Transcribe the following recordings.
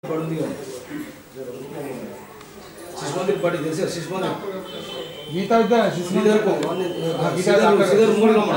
పడుంది కదా శిశుమందిర్ పార్టీ తెలిసి శిశుమందిర్ గీత ఇద్దా శ్రీధర్ కు- ఆ, శ్రీధర్ శ్రీధర్ మూడు కమ్మడ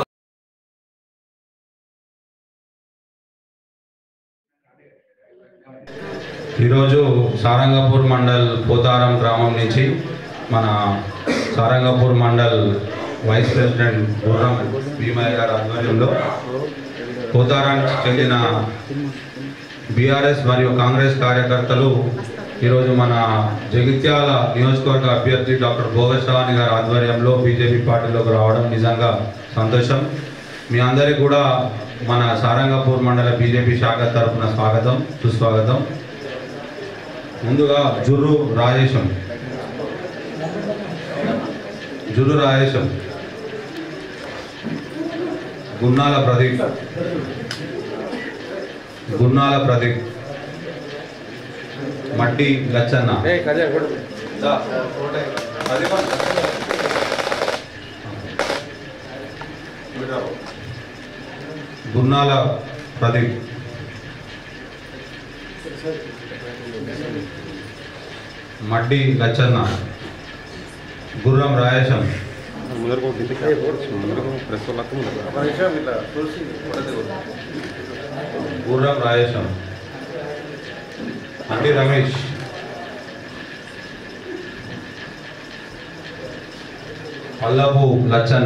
ఈరోజు సారంగపూర్ మండల్ పోతారం గ్రామం నుంచి మన సారంగపూర్ మండల్ వైస్ ప్రెసిడెంట్ గుర్రం భీమయ్య గారి ఆధ్వర్యంలో పోతారానికి చెందిన బీఆర్ఎస్ మరియు కాంగ్రెస్ కార్యకర్తలు ఈరోజు మన జగిత్యాల నియోజకవర్గ అభ్యర్థి డాక్టర్ భోగశ్రావణి గారి ఆధ్వర్యంలో బీజేపీ పార్టీలోకి రావడం నిజంగా సంతోషం మీ అందరికీ కూడా మన సారంగపూర్ మండల బీజేపీ శాఖ తరఫున స్వాగతం సుస్వాగతం ముందుగా జుర్రు రాజేశం జుర్రు రాజేశం గున్నాల ప్రదీప్ గున్నాల ప్రదీప్ మట్టి లచ్చన్న దా, ప్రదీప్ అన్న. గున్నాల ప్రదీప్ మడ్డి లచ్చన్న గుర్రం రాయేశం గుర్రం రాయేశం మడ్డి రమేష్ పల్లపు లచ్చన్న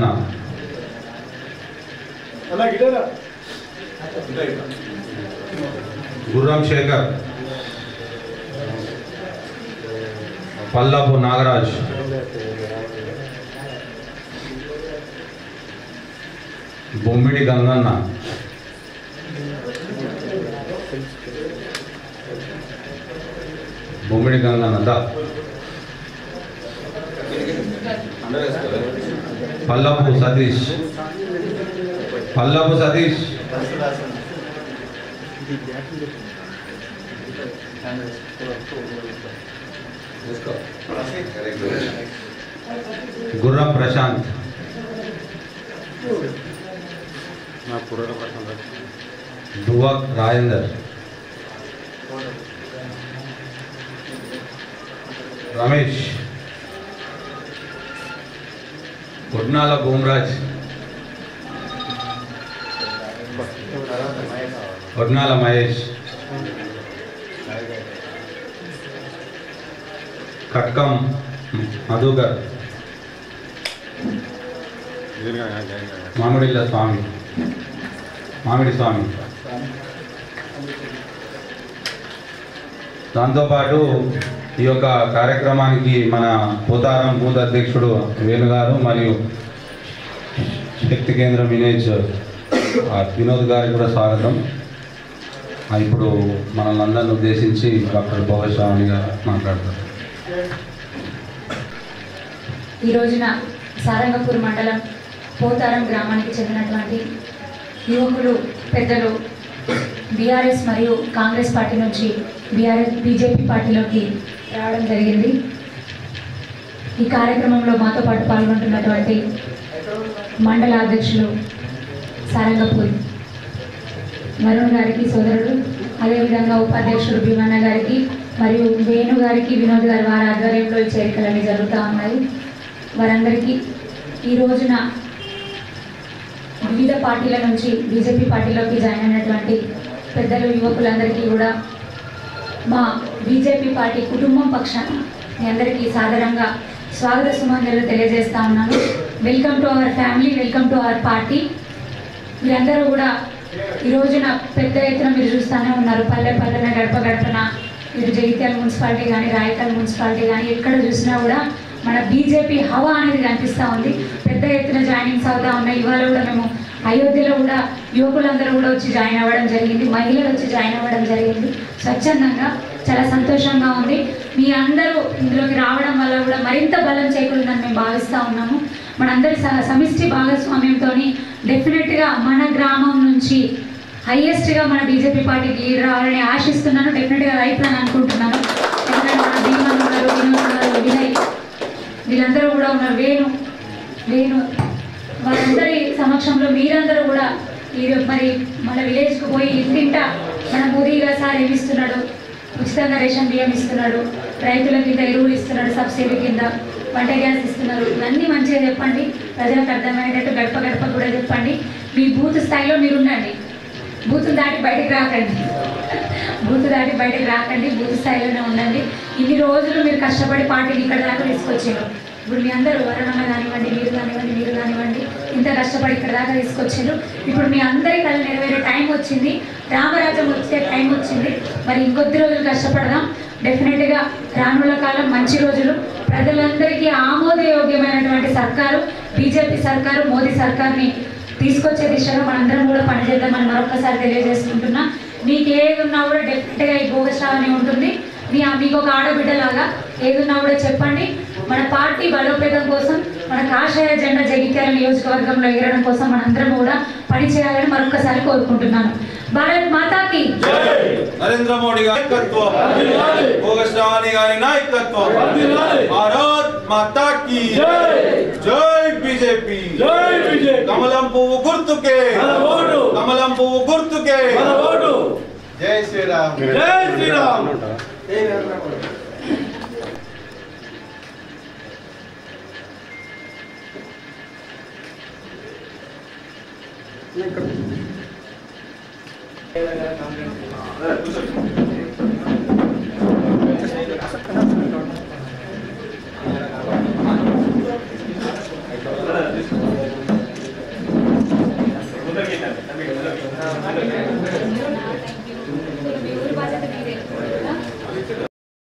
గుర్రం శేఖర్ పల్లపు నాగరాజ్ బొమ్మిడి గంగన్న బొమ్మిడి గంగన్న దా పల్లపు సతీష్ పల్లపు సతీష్ గుర్రం ప్రశాంత్ దువక్ రాజేందర్ రమేష్ కొడ్నాల భూమరాజ్ కొడ్నాల మహేష్ కట్కం మధుకర్ మామిడిల్ల స్వామి మామిడి స్వామి దాంతోపాటు ఈ యొక్క కార్యక్రమానికి మన పోతారం బూత్ అధ్యక్షుడు వేణుగారు మరియు శక్తి కేంద్రం వినేజ్ ఆ, వినోద్ గారికి కూడా స్వాగతం ఆ, ఇప్పుడు మనల్ని అందరిని ఉద్దేశించి డాక్టర్ భోగస్వామి గారు మాట్లాడతారు ఈ రోజున సారంగపూర్ మండలం పోతారం గ్రామానికి చెందినటువంటి యువకులు పెద్దలు బీఆర్ఎస్ మరియు కాంగ్రెస్ పార్టీ నుంచి బీఆర్ఎస్ బీజేపీ పార్టీలోకి రావడం జరిగింది ఈ కార్యక్రమంలో మాతో పాటు పాల్గొంటున్నటువంటి మండల అధ్యక్షులు సారంగపూర్ వరుణ్ గారికి సోదరుడు అదేవిధంగా ఉపాధ్యక్షుడు భీమన్న గారికి మరియు వేణు గారికి వినోద్ గారి వారి ఆధ్వర్యంలో ఈ చేరికలన్నీ జరుగుతూ ఉన్నాయి వారందరికీ ఈ రోజున వివిధ పార్టీల నుంచి బీజేపీ పార్టీలోకి జాయిన్ అయినటువంటి పెద్దలు యువకులందరికీ కూడా మా బీజేపీ పార్టీ కుటుంబం పక్షాన మీ అందరికీ సాదరంగా స్వాగత సుమంగళ్ళు తెలియజేస్తా ఉన్నాను welcome to our family welcome to our party మీరందరూ కూడా ఈ రోజున పెద్ద ఎత్తున మీరు చూస్తూనే ఉన్నారు పల్లె పల్లెన గడప గడపన మీరు జగిత్యాల మున్సిపాలిటీ కానీ రాయకల్ మున్సిపాలిటీ కానీ ఎక్కడ చూసినా కూడా మన బీజేపీ హవా అనేది కనిపిస్తూ ఉంది పెద్ద ఎత్తున జాయినింగ్స్ అవుతా ఉన్నాయి ఇవాళ కూడా మేము అయోధ్యలో కూడా యువకులందరూ కూడా వచ్చి జాయిన్ అవ్వడం జరిగింది మహిళలు వచ్చి జాయిన్ అవ్వడం జరిగింది స్వచ్ఛందంగా చాలా సంతోషంగా ఉంది మీ అందరూ ఇందులోకి రావడం వల్ల కూడా మరింత బలం చేకూరిందని మేము భావిస్తూ ఉన్నాము మనందరి సహ సమిష్టి భాగస్వామ్యంతో డెఫినెట్గా మన గ్రామం నుంచి హైయెస్ట్గా మన బీజేపీ పార్టీకి లీడ్ రావాలని ఆశిస్తున్నాను డెఫినెట్గా రైతులని అనుకుంటున్నాను ఎందుకంటే మన భీమన్ ఉన్నారు వినోద్ ఉన్నారు వినయ్ వీళ్ళందరూ కూడా ఉన్నారు వేణు వేణు వారందరి సమక్షంలో మీరందరూ కూడా ఈ మరి మన విలేజ్కి పోయి ఇంటింట మన మోదీ గారు సార్ ఏమిస్తున్నాడు ఉచితంగా రేషన్ బియ్యం ఇస్తున్నాడు రైతుల కింద ఎరువులు ఇస్తున్నాడు సబ్సిడీ కింద వంట గ్యాస్ ఇస్తున్నారు ఇవన్నీ మంచిగా చెప్పండి ప్రజలకు అర్థమయ్యేటట్టు గడప గడప కూడా చెప్పండి మీ బూత్ స్థాయిలో మీరు ఉండండి బూత్ దాటి బయటకు రాకండి బూత్ దాటి బయటకు రాకండి బూత్ స్థాయిలోనే ఉండండి ఇన్ని రోజులు మీరు కష్టపడి పార్టీని ఇక్కడ దాకా తీసుకొచ్చారు ఇప్పుడు మీ అందరూ వరణమ్మ కానివ్వండి మీరు కానివ్వండి మీరు కానివ్వండి ఇంత కష్టపడి ఇక్కడ దాకా తీసుకొచ్చారు ఇప్పుడు మీ అందరి కళ నెరవేరే టైం వచ్చింది రామరాజ్యం వచ్చే టైం వచ్చింది మరి ఇంకొద్ది రోజులు కష్టపడదాం డెఫినెట్గా రానున్న కాలం మంచి రోజులు ప్రజలందరికీ ఆమోదయోగ్యమైనటువంటి సర్కారు బీజేపీ సర్కారు మోదీ సర్కార్ని తీసుకొచ్చే దిశగా మనందరం కూడా పనిచేద్దామని మరొకసారి తెలియజేసుకుంటున్నా మీకు ఏది ఉన్నా కూడా డెఫినెట్గా ఈ భోగశ్రావణి ఉంటుంది మీ మీకు ఒక ఆడబిడ్డలాగా ఏది ఉన్నా కూడా చెప్పండి మన పార్టీ బలోపేతం కోసం మన కాషాయ జెండా జగిత్యాల నియోజకవర్గంలో ఎగరడం కోసం మనందరం కూడా పనిచేయాలని మరొకసారి కోరుకుంటున్నాను భారత్ మాతాకి నరేంద్ర మోడీ గారి నాయకత్వం భోగశ్రావణి గారి నాయకత్వం భారత్ మాతా కి జై బీజేపీ కమలం పువ్వు గుర్తుకే కమలం పువ్వు గుర్తుకే జై శ్రీరామ్ జై శ్రీరామ్ ఇక్కడ